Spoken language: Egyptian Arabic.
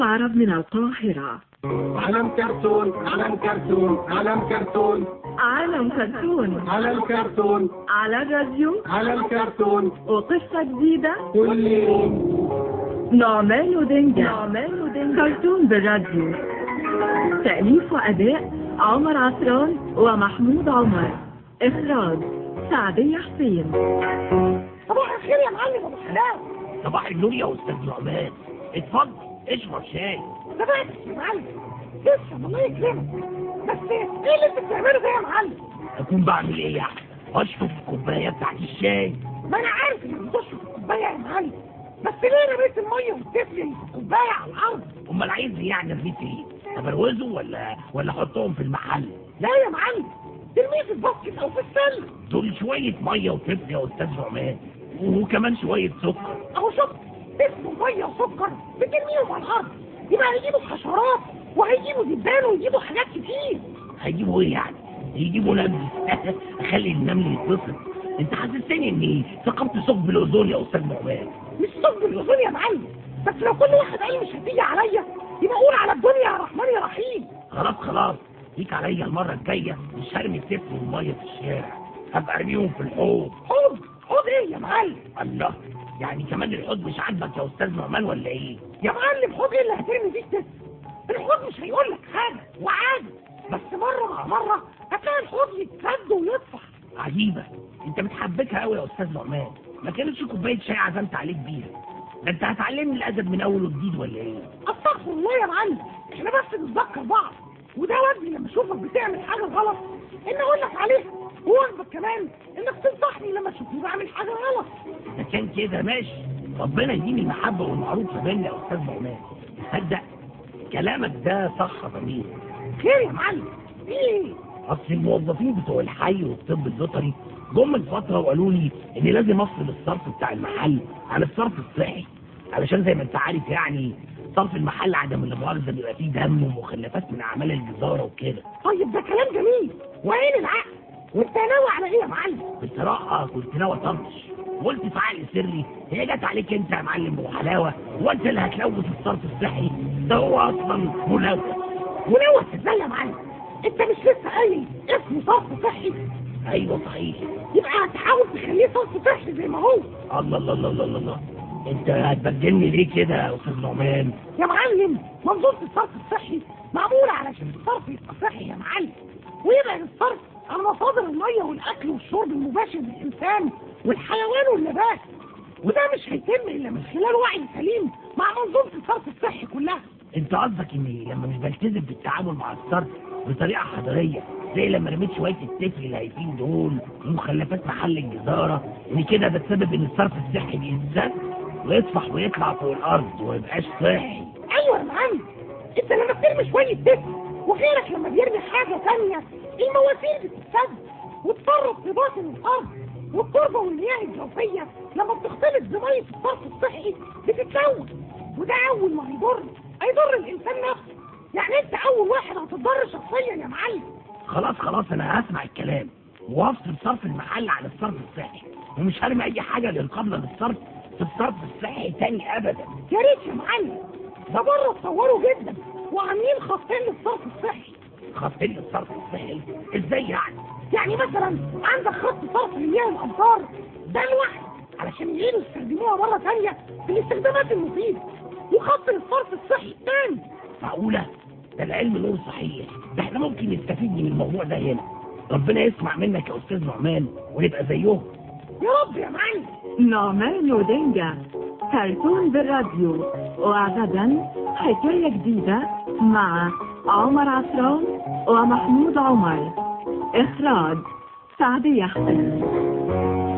عرب من القاهرة علم كرتون علم كرتون علم كرتون عالم كرتون على الكرتون على الراديو على الكرتون وقصة جديدة كل يوم نعمان ودنجا نعمان ودنجا كرتون بالراديو تأليف وأداء عمر عصران ومحمود عمر إخراج سعدية حسين صباح الخير يا معلم ابو سلام صباح النور يا استاذ نعمان اتفضل اشرب شاي ده بقى يا معلم لسه الله يكرمك بس ايه اللي انت بتعمله ده يا معلم اكون بعمل ايه يعني اشرب في الكوبايه بتاعت الشاي ما انا عارف انك بتشرب في الكوبايه يا معلم بس ليه رميت الميه والتفل في الكوبايه على الارض امال عايز إيه يعني ارميه فين ابروزه ولا ولا احطهم في المحل لا يا معلم ترميه في الباسكت او في السله دول شويه ميه وتفل يا استاذ نعمان وكمان شويه سكر اهو شوف تفل وميه وسكر بترميهم على الارض يبقى هيجيبوا حشرات وهيجيبوا دبان ويجيبوا حاجات كتير هيجيبوا ايه يعني يجيبوا نمل اخلي النمل يتبسط انت حسستني اني ثقبت ثقب الاوزون يا استاذ نعمان مش ثقب الاذون يا معلم بس لو كل واحد قال مش هتيجي عليا يبقى قول على الدنيا يا رحمن يا رحيم خلاص خلاص ليك عليا المره الجايه مش هرمي التفل والميه في الشارع هبقى ارميهم في الحوض حوض حوض ايه يا معلم الله يعني كمان الحوض مش عاجبك يا استاذ نعمان ولا ايه يا معلم حوض ايه اللي هترمي فيه التفل الحوض مش هيقول لك حاجه وعادي بس مره مع مره هتلاقي الحوض يتسد ويطفح عجيبه انت بتحبكها قوي يا استاذ نعمان ما كانتش كوبايه شاي عزمت عليك بيها ده انت هتعلمني الادب من اول وجديد ولا ايه استغفر الله يا معلم احنا بس نتذكر بعض وده واجبي لما اشوفك بتعمل حاجه غلط ان اقول لك عليها وواجبك كمان انك تنصحني لما تشوفني بعمل حاجه غلط اذا كان كده ماشي ربنا يديني المحبه والمعروف ما بيننا يا استاذ نعمان تصدق كلامك ده صح يا ضمير خير يا معلم في ايه اصل الموظفين بتوع الحي والطب البيطري جم من فتره وقالوا لي ان لازم افصل الصرف بتاع المحل عن الصرف الصحي علشان زي ما انت عارف يعني صرف المحل عدم المؤاخذه بيبقى فيه دم ومخلفات من اعمال الجزاره وكده طيب ده كلام جميل وعين العقل وانت ناوي على ايه يا معلم بصراحه كنت ناوي اطنش قلت في عقلي سري هي جت عليك انت يا معلم ابو حلاوه وانت اللي هتلوث الصرف الصحي ده هو اصلا ملوث وناوي ازاي يا معلم انت مش لسه قايل اسمه صرف صحي ايوه صحيح يبقى هتحاول تخليه صرف صحي زي ما هو الله الله الله الله الله انت هتبدلني ليه كده يا استاذ نعمان يا معلم منظومه الصرف الصحي معموله علشان الصرف يبقى صحي يا معلم ويبعد الصرف عن مصادر الميه والاكل والشرب المباشر للانسان والحيوان والنبات وده مش هيتم الا من خلال وعي سليم مع منظومه الصرف الصحي كلها انت قصدك اني لما مش بلتزم بالتعامل مع الصرف بطريقه حضاريه زي لما رميت شويه التفل الهايفين دول ومخلفات محل الجزاره ان كده ده السبب ان الصرف الصحي بيتسد ويطفح ويطلع فوق الارض وما يبقاش صحي ايوه يا معلم انت لما بترمي شويه دفء وغيرك لما بيرمي حاجه ثانيه المواسير بتتسد وتفرط في باطن الارض والتربه والمياه الجوفيه لما بتختلط بميه الصرف الصحي بتتلوث وده اول ما هيضر هيضر الانسان نفسه يعني انت اول واحد هتضر شخصيا يا معلم خلاص خلاص انا هسمع الكلام وافصل صرف المحل عن الصرف الصحي ومش هرمي اي حاجه للقبله بالصرف في الصرف الصحي تاني ابدا يا ريت يا معلم ده بره اتطوروا جدا وعاملين خطين للصرف الصحي خطين للصرف الصحي ازاي يعني يعني مثلا عندك خط صرف لمياه الامطار ده لوحده علشان يعيدوا يستخدموها مره ثانيه في الاستخدامات المفيده وخط للصرف الصحي الثاني معقوله ده العلم نور صحيح ده احنا ممكن نستفيد من الموضوع ده هنا ربنا يسمع منك يا استاذ نعمان ونبقى زيهم يا رب يا معلم نعمان ودنجا كرتون بالراديو وغدا حكاية جديدة مع عمر عصران ومحمود عمر إخراج سعدية حسين